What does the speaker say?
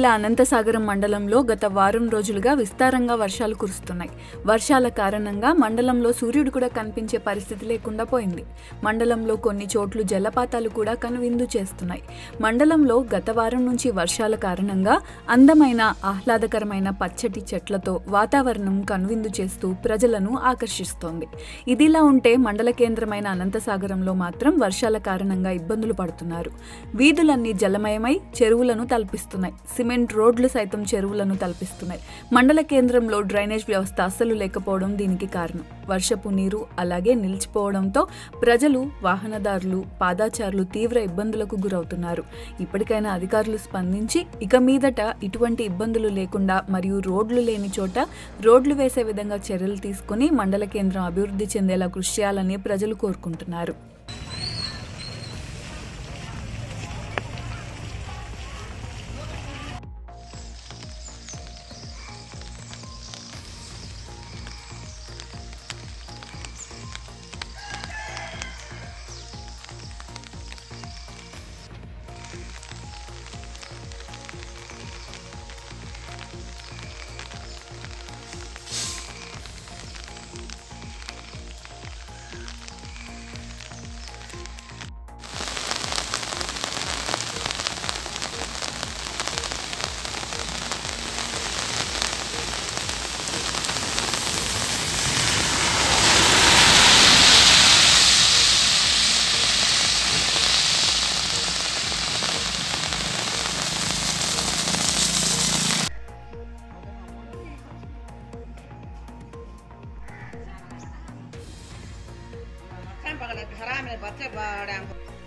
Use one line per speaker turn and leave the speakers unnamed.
జిల్లా అనంతసాగరం మండలంలో గత వారం రోజులుగా విస్తారంగా వర్షాలు కురుస్తున్నాయి వర్షాల కారణంగా మండలంలో సూర్యుడు కూడా కనిపించే పరిస్థితి లేకుండా పోయింది మండలంలో కొన్ని చోట్ల జలపాతాలు కూడా కనువిందు చేస్తున్నాయి మండలంలో గత వారం నుంచి వర్షాల కారణంగా అందమైన ఆహ్లాదకరమైన పచ్చటి చెట్లతో వాతావరణం కనువిందు చేస్తూ ప్రజలను ఆకర్షిస్తోంది ఇదిలా ఉంటే మండల కేంద్రమైన అనంతసాగరంలో మాత్రం వర్షాల కారణంగా ఇబ్బందులు పడుతున్నారు వీధులన్నీ జలమయమై చెరువులను తలపిస్తున్నాయి సిమెంట్ రోడ్లు సైతం చెరువులను తలపిస్తున్నాయి మండల కేంద్రంలో డ్రైనేజ్ వ్యవస్థ అస్సలు లేకపోవడం దీనికి కారణం వర్షపు నీరు అలాగే నిలిచిపోవడంతో ప్రజలు వాహనదారులు పాదాచారులు తీవ్ర ఇబ్బందులకు గురవుతున్నారు ఇప్పటికైనా అధికారులు స్పందించి ఇక మీదట ఇటువంటి ఇబ్బందులు లేకుండా మరియు రోడ్లు లేని చోట రోడ్లు వేసే విధంగా చర్యలు తీసుకుని మండల కేంద్రం అభివృద్ధి చెందేలా కృషి చేయాలని ప్రజలు కోరుకుంటున్నారు
kan bagala haram ne batte ba